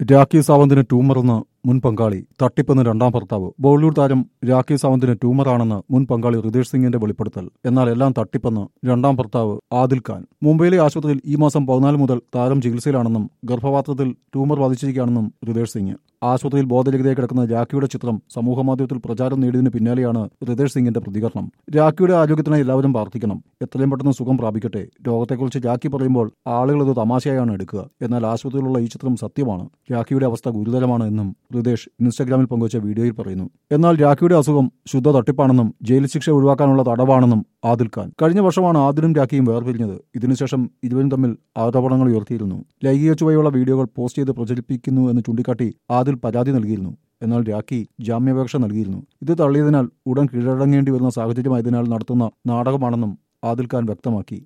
രാഖി സാവന്തിന് ട്യൂമറെന്ന് മുൻ പങ്കാളി തട്ടിപ്പെന്ന് രണ്ടാം ഭർത്താവ് ബോളിവുഡ് താരം രാഖി സാവന്തിന് ട്യൂമറാണെന്ന് മുൻ പങ്കാളി റിതേഷ് സിംഗിന്റെ വെളിപ്പെടുത്തൽ എന്നാൽ എല്ലാം തട്ടിപ്പെന്ന് രണ്ടാം ഭർത്താവ് ആദിൽ ഖാൻ മുംബൈയിലെ ആശുപത്രിയിൽ ഈ മാസം പതിനാല് മുതൽ താരം ചികിത്സയിലാണെന്നും ഗർഭപാത്രത്തിൽ ട്യൂമർ ബാധിച്ചിരിക്കുകയാണെന്നും റിതേഷ് സിംഗ് ആശുപത്രിയിൽ ബോധരഹിതയായി കിടക്കുന്ന രാഖിയുടെ ചിത്രം സമൂഹമാധ്യമത്തിൽ പ്രചാരം നേടിയതിന് പിന്നാലെയാണ് റിതേഷ് സിംഗിന്റെ പ്രതികരണം രാഖിയുടെ ആരോഗ്യത്തിനായി എല്ലാവരും പ്രാർത്ഥിക്കണം എത്രയും പെട്ടെന്ന് സുഖം പ്രാപിക്കട്ടെ രോഗത്തെക്കുറിച്ച് രാഖി പറയുമ്പോൾ ആളുകൾ ഇത് തമാശയായാണ് എടുക്കുക എന്നാൽ ആശുപത്രിയിലുള്ള ഈ ചിത്രം സത്യമാണ് രാഖിയുടെ അവസ്ഥ ഗുരുതരമാണ് എന്നും റിതേഷ് ഇൻസ്റ്റഗ്രാമിൽ പങ്കുവച്ച വീഡിയോയിൽ പറയുന്നു എന്നാൽ രാഖിയുടെ അസുഖം ശുദ്ധ തട്ടിപ്പാണെന്നും ജയിൽ ശിക്ഷ ഒഴിവാക്കാനുള്ള തടവാണെന്നും ആദിൽ ഖാൻ കഴിഞ്ഞ വർഷമാണ് ആദിലും രാഖിയും വേർപിരിഞ്ഞത് ഇതിനുശേഷം ഇരുവരും തമ്മിൽ ആരോപണങ്ങൾ ഉയർത്തിയിരുന്നു ലൈംഗിക ചുവയുള്ള വീഡിയോകൾ പോസ്റ്റ് ചെയ്ത് പ്രചരിപ്പിക്കുന്നു എന്ന് ചൂണ്ടിക്കാട്ടി ആദിൽ പരാതി നൽകിയിരുന്നു എന്നാൽ രാഖി ജാമ്യാപേക്ഷ നൽകിയിരുന്നു ഇത് തള്ളിയതിനാൽ ഉടൻ കീഴടങ്ങേണ്ടി വരുന്ന സാഹചര്യമായതിനാൽ നടത്തുന്ന നാടകമാണെന്നും ആദിൽ ഖാൻ വ്യക്തമാക്കി